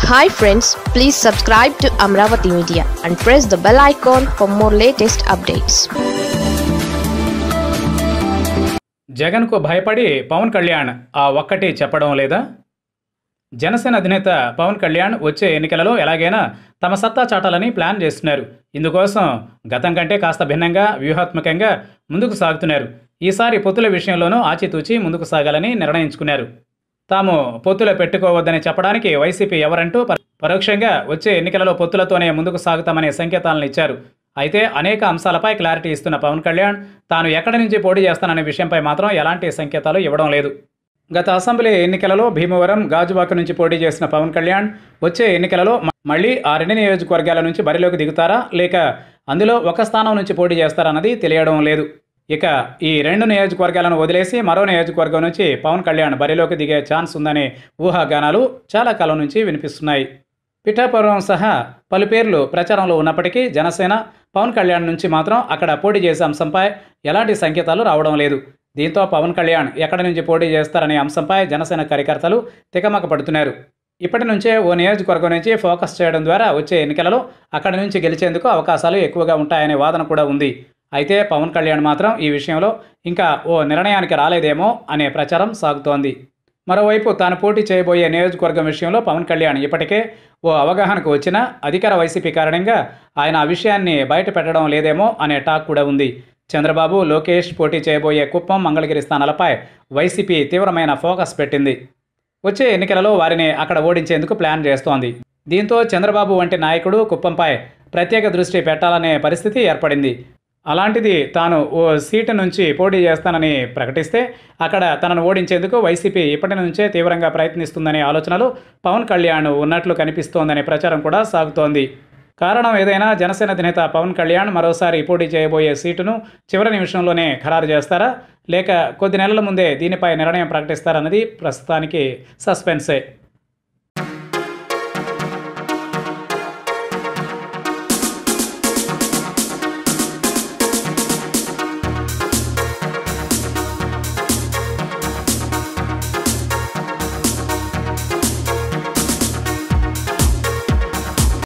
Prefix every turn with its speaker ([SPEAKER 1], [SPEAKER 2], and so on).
[SPEAKER 1] hi friends please subscribe to Amaravati media and press the bell icon for more latest updates
[SPEAKER 2] జగన్కు భయపడి పవన్ కళ్యాణ్ ఆ ఒక్కటి చెప్పడం లేదా జనసేన అధినేత పవన్ కళ్యాణ్ వచ్చే ఎన్నికలలో ఎలాగైనా తమ సత్తా చాటాలని ప్లాన్ చేస్తున్నారు ఇందుకోసం గతం కంటే కాస్త భిన్నంగా వ్యూహాత్మకంగా ముందుకు సాగుతున్నారు ఈసారి పొత్తుల విషయంలోనూ ఆచితూచి ముందుకు సాగాలని నిర్ణయించుకున్నారు తాము పొత్తులు పెట్టుకోవద్దని చెప్పడానికి వైసీపీ ఎవరంటూ ప- పరోక్షంగా వచ్చే ఎన్నికలలో పొత్తులతోనే ముందుకు సాగుతామనే సంకేతాలను ఇచ్చారు అయితే అనేక అంశాలపై క్లారిటీ ఇస్తున్న పవన్ కళ్యాణ్ తాను ఎక్కడి నుంచి పోటీ చేస్తాననే విషయంపై మాత్రం ఎలాంటి సంకేతాలు ఇవ్వడం లేదు గత అసెంబ్లీ ఎన్నికలలో భీమవరం గాజువాక నుంచి పోటీ చేసిన పవన్ కళ్యాణ్ వచ్చే ఎన్నికలలో మ- మళ్ళీ ఆ రెండు నియోజకవర్గాల నుంచి బరిలోకి దిగుతారా లేక అందులో ఒక స్థానం నుంచి పోటీ చేస్తారన్నది తెలియడం లేదు ఇక ఈ రెండు నియోజకవర్గాలను వదిలేసి మరో నియోజకవర్గం నుంచి పవన్ కళ్యాణ్ బరిలోకి దిగే ఛాన్స్ ఉందనే ఊహాగానాలు చాలా కాలం నుంచి వినిపిస్తున్నాయి పిఠాపురం సహా పలు పేర్లు ప్రచారంలో ఉన్నప్పటికీ జనసేన పవన్ కళ్యాణ్ నుంచి మాత్రం అక్కడ పోటీ చేసే అంశంపై ఎలాంటి సంకేతాలు రావడం లేదు దీంతో పవన్ కళ్యాణ్ ఎక్కడి నుంచి పోటీ చేస్తారనే అంశంపై జనసేన కార్యకర్తలు తికమక పడుతున్నారు ఇప్పటి నుంచే ఓ నియోజకవర్గం నుంచి ఫోకస్ చేయడం ద్వారా వచ్చే ఎన్నికలలో అక్కడి నుంచి గెలిచేందుకు అవకాశాలు ఎక్కువగా ఉంటాయనే వాదన కూడా ఉంది అయితే పవన్ కళ్యాణ్ మాత్రం ఈ విషయంలో ఇంకా ఓ నిర్ణయానికి రాలేదేమో అనే ప్రచారం సాగుతోంది మరోవైపు తాను పోటీ చేయబోయే నియోజకవర్గం విషయంలో పవన్ కళ్యాణ్ ఇప్పటికే ఓ అవగాహనకు వచ్చినా అధికార వైసీపీ కారణంగా ఆయన ఆ విషయాన్ని బయట పెట్టడం లేదేమో అనే టాక్ కూడా ఉంది చంద్రబాబు లోకేష్ పోటీ చేయబోయే కుప్పం మంగళగిరి స్థానాలపై వైసీపీ తీవ్రమైన ఫోకస్ పెట్టింది వచ్చే ఎన్నికలలో వారిని అక్కడ ఓడించేందుకు ప్లాన్ చేస్తోంది దీంతో చంద్రబాబు వంటి నాయకుడు కుప్పంపై ప్రత్యేక దృష్టి పెట్టాలనే పరిస్థితి ఏర్పడింది అలాంటిది తాను ఓ సీటు నుంచి పోటీ చేస్తానని ప్రకటిస్తే అక్కడ తనను ఓడించేందుకు వైసీపీ ఇప్పటి నుంచే తీవ్రంగా ప్రయత్నిస్తుందనే ఆలోచనలు పవన్ కళ్యాణ్ ఉన్నట్లు కనిపిస్తోందనే ప్రచారం కూడా సాగుతోంది కారణం ఏదైనా జనసేన అధినేత పవన్ కళ్యాణ్ మరోసారి పోటీ చేయబోయే సీటును చివరి నిమిషంలోనే ఖరారు చేస్తారా లేక కొద్ది నెలల ముందే దీనిపై నిర్ణయం ప్రకటిస్తారన్నది ప్రస్తుతానికి సస్పెన్సే